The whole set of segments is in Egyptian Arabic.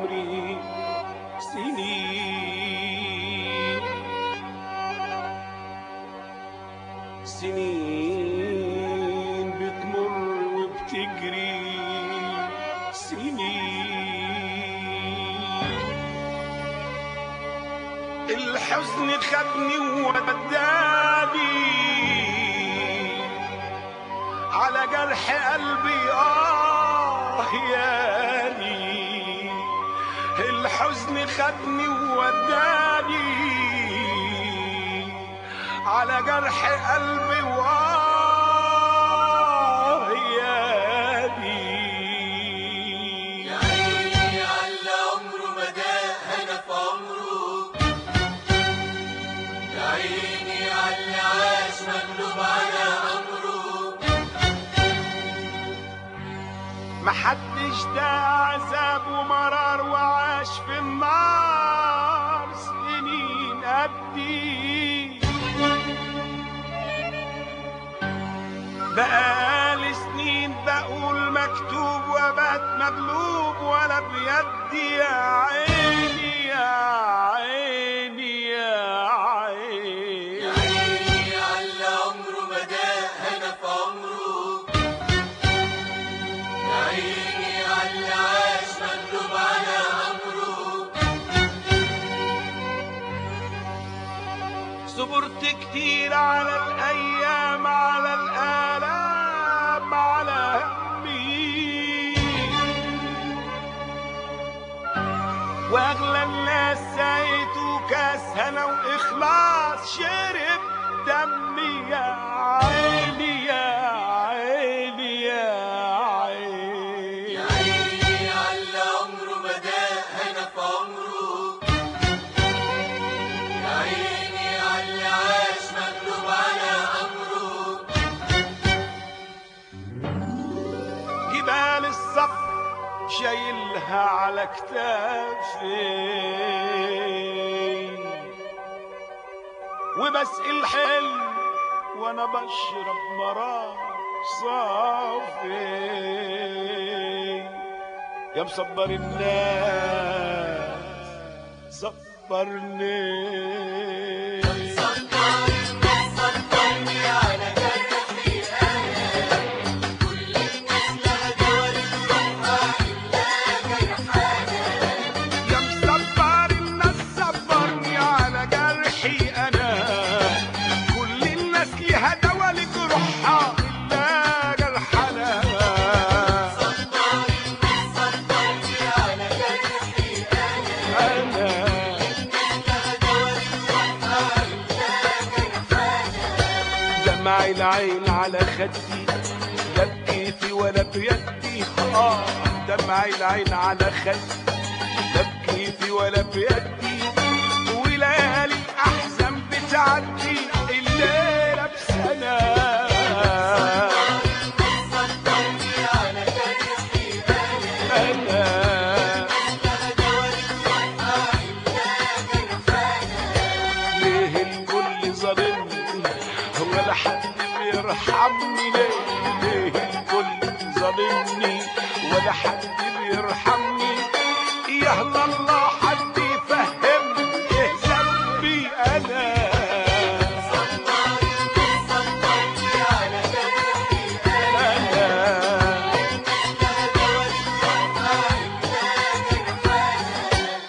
عمري سنين سنين بتمر وبتجري سنين الحزن خدني ووداني على جرح قلبي آه ياني الحزن خدني ووداني على جرح قلبي وآه ياني يا عيني على عمره ما داق هنا في عمره يا عيني على عاش مغلوب على امره محدش ده عذاب ومرار وعاش في النار سنين قدي بقالي سنين بقول مكتوب وبات مغلوب ولا بيدي يا عيني يا عيني يا عيني يا عيني على عمره ما داق هنا في عمره يا عيني على عاش مغلوب على امره صبرت كتير على الأيام على الآلام على همي وأغلى الناس سايته كاس هنا وإخلاص شرب دمي يا عيني يا عيني يا عيني يا عيني على عمره ما داق هنا في عمره يا عيني على عاش مغلوب على امره جبال الصبر شايلها على كتافي وبسقي الحلم وانا بشرب مرار صافي يا مصبر الناس صبرني صبرني على جرحي انا كل الناس لها دور تروحها الا جرحانا يا مصبر الناس صبرني على جرحي انا كل الناس ليها دوا لجروحها الا جرحنا صبرني على جرحي انا انا لها دور تروحها الا جرحانا دمع العين على خدي لا بكيفي ولا بيدي اه دمع العين على خدي لا بكيفي ولا بيدي وليالي الاحزان بتعدي الليله بسنه صبرني على جرحي انا انا لها دور تروحها الا جرحانا ليه الكل ظالمني ولا حد بيرحمني ليه ليه الكل ظالمني ولا حد بيرحمني يا الله حد يفهمني ايه ذنبي انا صبرني على جرحي انا لها دور تروحها الا جرحانا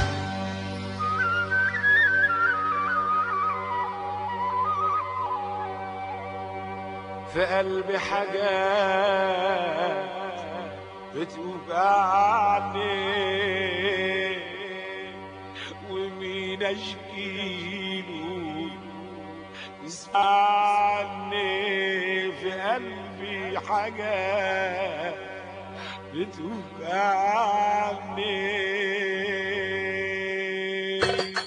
في قلبي حاجات بتوجعني ومين اشكيله يسمعني في قلبي حاجات بتوجعني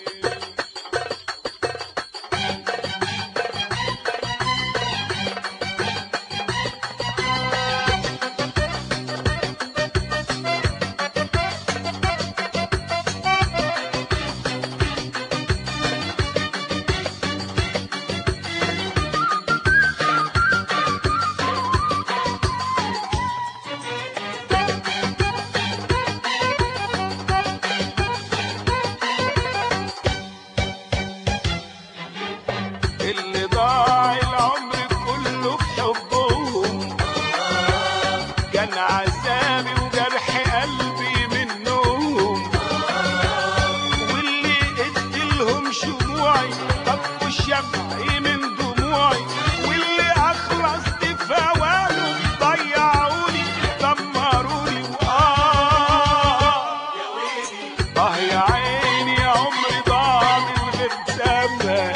اه يا عيني يا عمري ضاع من غير سما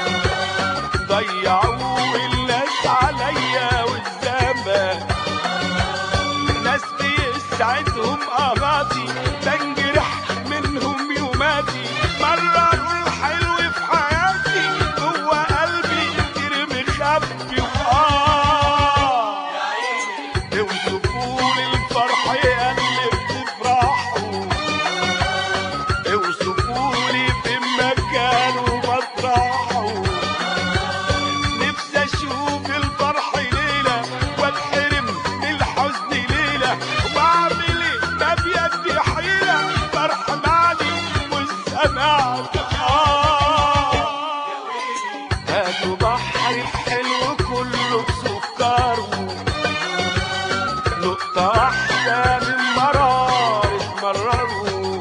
ضيعوا الناس عليا والزمان ناس بيسعدهم قراضي بنجرح منهم يوماتي مرروا الحلو في حياتي جوه قلبي كتير مخبي وآه اوصفوا لي الفرح يا اللي بتفرحوا اوصفوا لي في مكان ومطرحه نفسي اشوف الفرح ليله واتحرم من الحزن ليله واعمل ايه ما بيدي حيله فرح معلي والسماء آه هاتوا بحر الحلو كله بسكره نقطة واحدة من مرار اتمرروا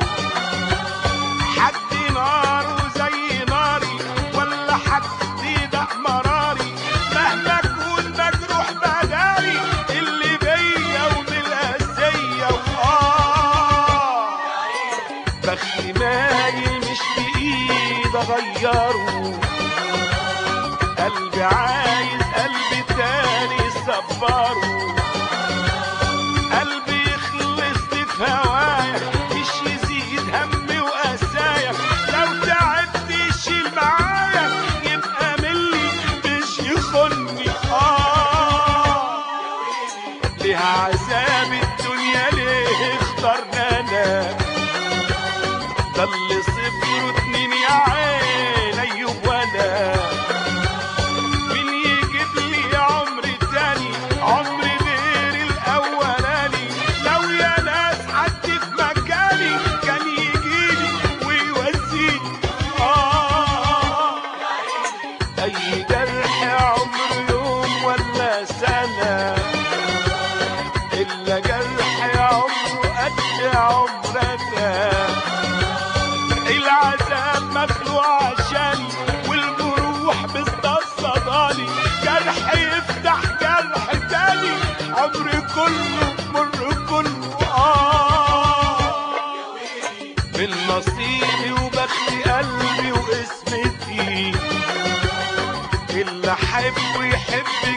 حد ناره زي ناري ولا حد ده مراري مهما اكون مجروح بداري اللي بيا ومن القاسية وآه بختي مايل مش بإيد أغيره قلبي عايز قلبي تاني صبره قلبي يخلص في هوايا مش يزيد همي وقسايا لو تعبت يشيل معايا يبقى ملي مش يخني اه ليه عذاب الدنيا ليه اخترنا انا ده اللي صفر اتنين يا عين ايوب وانا مين يجيب لي عمر تاني عمر غير الاولاني لو يا ناس حد في مكاني كان يجيلي ويوزيني اه اي جرح عمر يوم ولا سنه الا جرح عمره قد عمرنا العذاب مخلوق عشاني والجروح مستصداني جرح يفتح جرح تاني عمري كله مر كله اه من نصيبي وبختي قلبي واسمتي اللي احبه يحب